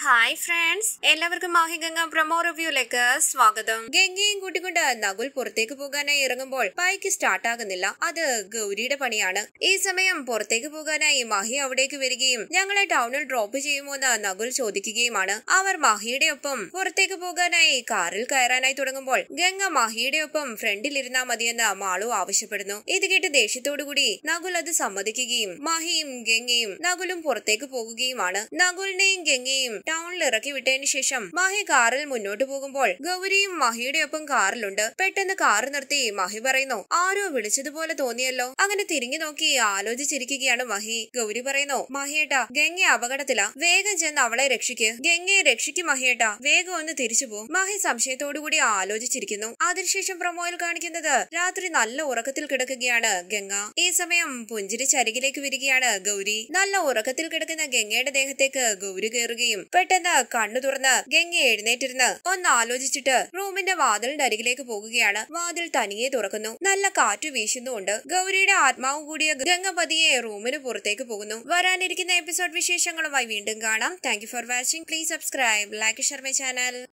hi friends എല്ലാവർക്കും മാഹിഗംഗ promo റിവ്യൂലേക്ക് സ്വാഗതം ഗംഗയും കൂട്ടിക്കൊണ്ട് നകുൽ പുറത്തേക്ക് പോകാനായി ഇറങ്ങുമ്പോൾ ബൈക്ക് സ്റ്റാർട്ട് ആകുന്നില്ല അത് ഗൗരിയുടെ പണിയാണ് ഈ സമയം പുറത്തേക്ക് പോകാനായി മഹി അവിടേക്ക് വരികയും ഞങ്ങളെ ടൗണിൽ ഡ്രോപ്പ് ചെയ്യുമോ എന്ന് നകുൽ ചോദിക്കുകയുമാണ് അവർ മഹിയുടെ ഒപ്പം പുറത്തേക്ക് പോകാനായി കാറിൽ കയറാനായി തുടങ്ങുമ്പോൾ ഗംഗ മഹിയുടെ ഒപ്പം ഫ്രണ്ടിൽ ഇരുന്നാ മതിയെന്ന് മാളു ആവശ്യപ്പെടുന്നു ഇത് കേട്ട് ദേഷ്യത്തോടുകൂടി നകുൽ അത് സമ്മതിക്കുകയും മഹിയും ഗംഗയും നകുലും പുറത്തേക്ക് പോകുകയുമാണ് നകുലിനെയും ഗംഗയും ടൗണിൽ ഇറക്കി വിട്ടതിന് ശേഷം മഹി കാറിൽ മുന്നോട്ട് പോകുമ്പോൾ ഗൗരിയും മഹിയുടെ ഒപ്പം കാറിലുണ്ട് പെട്ടെന്ന് കാർ നിർത്തി മഹി പറയുന്നു ആരോ വിളിച്ചതുപോലെ തോന്നിയല്ലോ അങ്ങനെ തിരിഞ്ഞു നോക്കി ആലോചിച്ചിരിക്കുകയാണ് മഹി ഗൗരി പറയുന്നു മഹിയേട്ടാ ഗംഗ അപകടത്തിലാ വേഗം ചെന്ന് അവളെ രക്ഷിക്ക് ഗംഗയെ രക്ഷിക്ക് മഹിയേട്ടാ വേഗം ഒന്ന് തിരിച്ചു പോ മഹി സംശയത്തോടുകൂടി ആലോചിച്ചിരിക്കുന്നു അതിനുശേഷം പ്രൊമോയിൽ കാണിക്കുന്നത് രാത്രി നല്ല ഉറക്കത്തിൽ കിടക്കുകയാണ് ഗംഗ ഈ സമയം പുഞ്ചിരിച്ചരികിലേക്ക് വരികയാണ് ഗൗരി നല്ല ഉറക്കത്തിൽ കിടക്കുന്ന ഗംഗയുടെ ദേഹത്തേക്ക് ഗൗരി കയറുകയും പെട്ടെന്ന് കണ്ണു തുറന്ന് ഗംഗ എഴുന്നേറ്റിരുന്ന് ഒന്ന് ആലോചിച്ചിട്ട് റൂമിന്റെ വാതിലിന്റെ അരികിലേക്ക് പോകുകയാണ് വാതിൽ തനിയെ തുറക്കുന്നു നല്ല കാറ്റു വീശുന്നുണ്ട് ഗൗരിയുടെ ആത്മാവ് കൂടിയ ഗംഗ പതിയെ റൂമിന് പുറത്തേക്ക് പോകുന്നു വരാനിരിക്കുന്ന എപ്പിസോഡ് വിശേഷങ്ങളുമായി വീണ്ടും കാണാം thank for watching please subscribe like Sharma channel